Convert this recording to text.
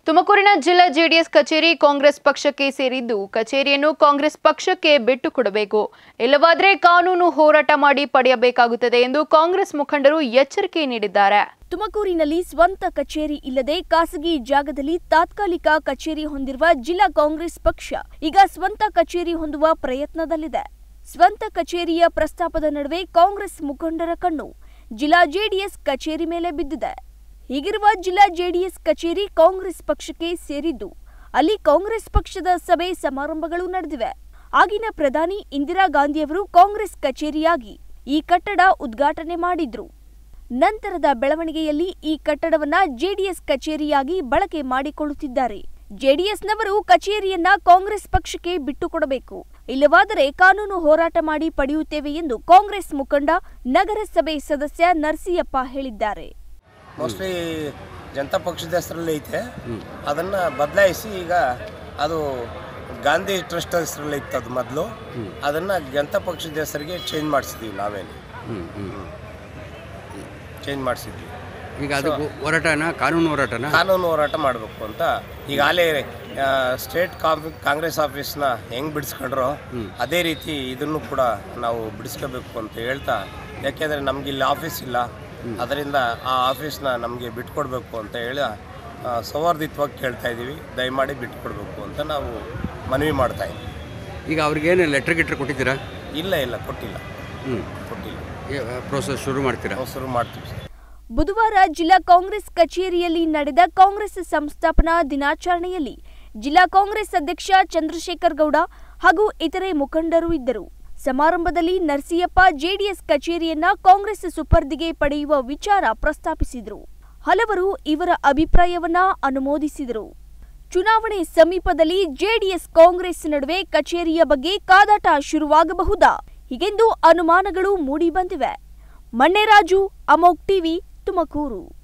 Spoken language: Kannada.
ತುಮಕೂರಿನ ಜಿಲ್ಲಾ ಜೆಡಿಎಸ್ ಕಚೇರಿ ಕಾಂಗ್ರೆಸ್ ಪಕ್ಷಕ್ಕೆ ಸೇರಿದ್ದು ಕಚೇರಿಯನ್ನು ಕಾಂಗ್ರೆಸ್ ಪಕ್ಷಕ್ಕೆ ಬಿಟ್ಟು ಕೊಡಬೇಕು ಇಲ್ಲವಾದರೆ ಕಾನೂನು ಹೋರಾಟ ಮಾಡಿ ಪಡೆಯಬೇಕಾಗುತ್ತದೆ ಎಂದು ಕಾಂಗ್ರೆಸ್ ಮುಖಂಡರು ಎಚ್ಚರಿಕೆ ನೀಡಿದ್ದಾರೆ ತುಮಕೂರಿನಲ್ಲಿ ಸ್ವಂತ ಕಚೇರಿ ಇಲ್ಲದೆ ಖಾಸಗಿ ಜಾಗದಲ್ಲಿ ತಾತ್ಕಾಲಿಕ ಕಚೇರಿ ಹೊಂದಿರುವ ಜಿಲ್ಲಾ ಕಾಂಗ್ರೆಸ್ ಪಕ್ಷ ಈಗ ಸ್ವಂತ ಕಚೇರಿ ಹೊಂದುವ ಪ್ರಯತ್ನದಲ್ಲಿದೆ ಸ್ವಂತ ಕಚೇರಿಯ ಪ್ರಸ್ತಾಪದ ನಡುವೆ ಕಾಂಗ್ರೆಸ್ ಮುಖಂಡರ ಕಣ್ಣು ಜಿಲ್ಲಾ ಜೆಡಿಎಸ್ ಕಚೇರಿ ಮೇಲೆ ಬಿದ್ದಿದೆ ಹೀಗಿರುವ ಜಿಲ್ಲಾ ಜೆಡಿಎಸ್ ಕಚೇರಿ ಕಾಂಗ್ರೆಸ್ ಪಕ್ಷಕ್ಕೆ ಸೇರಿದ್ದು ಅಲ್ಲಿ ಕಾಂಗ್ರೆಸ್ ಪಕ್ಷದ ಸಭೆ ಸಮಾರಂಭಗಳು ನಡೆದಿವೆ ಆಗಿನ ಪ್ರಧಾನಿ ಇಂದಿರಾ ಗಾಂಧಿಯವರು ಕಾಂಗ್ರೆಸ್ ಕಚೇರಿಯಾಗಿ ಈ ಕಟ್ಟಡ ಉದ್ಘಾಟನೆ ಮಾಡಿದ್ರು ನಂತರದ ಬೆಳವಣಿಗೆಯಲ್ಲಿ ಈ ಕಟ್ಟಡವನ್ನ ಜೆಡಿಎಸ್ ಕಚೇರಿಯಾಗಿ ಬಳಕೆ ಮಾಡಿಕೊಳ್ಳುತ್ತಿದ್ದಾರೆ ಜೆಡಿಎಸ್ನವರು ಕಚೇರಿಯನ್ನ ಕಾಂಗ್ರೆಸ್ ಪಕ್ಷಕ್ಕೆ ಬಿಟ್ಟುಕೊಡಬೇಕು ಇಲ್ಲವಾದರೆ ಕಾನೂನು ಹೋರಾಟ ಮಾಡಿ ಪಡೆಯುತ್ತೇವೆ ಎಂದು ಕಾಂಗ್ರೆಸ್ ಮುಖಂಡ ನಗರಸಭೆ ಸದಸ್ಯ ನರಸಿಯಪ್ಪ ಹೇಳಿದ್ದಾರೆ ಮೋಸ್ಟ್ಲಿ ಜನತಾ ಪಕ್ಷದ ಹೆಸರಲ್ಲಿ ಐತೆ ಅದನ್ನು ಬದಲಾಯಿಸಿ ಈಗ ಅದು ಗಾಂಧಿ ಟ್ರಸ್ಟ್ ಹೆಸರಲ್ಲಿ ಇತ್ತು ಅದು ಮೊದಲು ಅದನ್ನು ಜನತಾ ಪಕ್ಷದ ಹೆಸರಿಗೆ ಚೇಂಜ್ ಮಾಡಿಸಿದ್ವಿ ನಾವೇನು ಚೇಂಜ್ ಮಾಡಿಸಿದ್ವಿ ಈಗ ಅದಕ್ಕೆ ಹೋರಾಟನ ಕಾನೂನು ಹೋರಾಟನ ಕಾನೂನು ಹೋರಾಟ ಮಾಡಬೇಕು ಅಂತ ಈಗಾಗಲೇ ಸ್ಟೇಟ್ ಕಾಂಗ್ರೆಸ್ ಆಫೀಸ್ನ ಹೆಂಗೆ ಬಿಡಿಸ್ಕೊಂಡ್ರೋ ಅದೇ ರೀತಿ ಇದನ್ನು ಕೂಡ ನಾವು ಬಿಡಿಸ್ಕೋಬೇಕು ಅಂತ ಹೇಳ್ತಾ ಯಾಕೆಂದರೆ ನಮ್ಗೆ ಇಲ್ಲಿ ಆಫೀಸ್ ಇಲ್ಲ ಅದರಿಂದ ಆ ಆಫೀಸ್ನ ನಮಗೆ ಬಿಟ್ಕೊಡ್ಬೇಕು ಅಂತ ಹೇಳಿ ಆ, ಸೌಹಾರ್ದಿತ್ವವಾಗಿ ಕೇಳ್ತಾ ಇದ್ದೀವಿ ದಯಮಾಡಿ ಬಿಟ್ಕೊಡ್ಬೇಕು ಅಂತ ನಾವು ಮನವಿ ಮಾಡ್ತಾ ಇದ್ದೀವಿ ಈಗ ಅವ್ರಿಗೇನು ಲೆಟ್ರ್ ಗಿಟ್ರ್ ಕೊಟ್ಟಿದ್ದೀರಾ ಇಲ್ಲ ಇಲ್ಲ ಕೊಟ್ಟಿಲ್ಲ ಹ್ಞೂ ಕೊಟ್ಟಿಲ್ಲ ಪ್ರೋಸೆಸ್ ಶುರು ಮಾಡ್ತೀರಾ ನಾವು ಶುರು ಮಾಡ್ತೀವಿ ಸರ್ ಬುಧವಾರ ಜಿಲ್ಲಾ ಕಾಂಗ್ರೆಸ್ ಕಚೇರಿಯಲ್ಲಿ ನಡೆದ ಕಾಂಗ್ರೆಸ್ ಸಂಸ್ಥಾಪನಾ ದಿನಾಚರಣೆಯಲ್ಲಿ ಜಿಲ್ಲಾ ಕಾಂಗ್ರೆಸ್ ಅಧ್ಯಕ್ಷ ಚಂದ್ರಶೇಖರ್ ಗೌಡ ಹಾಗೂ ಇತರೆ ಮುಖಂಡರು ಇದ್ದರು ಸಮಾರಂಭದಲ್ಲಿ ನರಸಿಯಪ್ಪ ಜೆಡಿಎಸ್ ಕಚೇರಿಯನ್ನ ಕಾಂಗ್ರೆಸ್ ಸುಪರ್ದಿಗೆ ಪಡೆಯುವ ವಿಚಾರ ಪ್ರಸ್ತಾಪಿಸಿದರು ಹಲವರು ಇವರ ಅಭಿಪ್ರಾಯವನ್ನ ಅನುಮೋದಿಸಿದರು ಚುನಾವಣೆ ಸಮೀಪದಲ್ಲಿ ಜೆಡಿಎಸ್ ಕಾಂಗ್ರೆಸ್ ನಡುವೆ ಕಚೇರಿಯ ಬಗ್ಗೆ ಕಾದಾಟ ಶುರುವಾಗಬಹುದಾ ಹೀಗೆಂದು ಅನುಮಾನಗಳು ಮೂಡಿಬಂದಿವೆ ಮಣ್ಣೆರಾಜು ಅಮೋಕ್ ಟಿವಿ ತುಮಕೂರು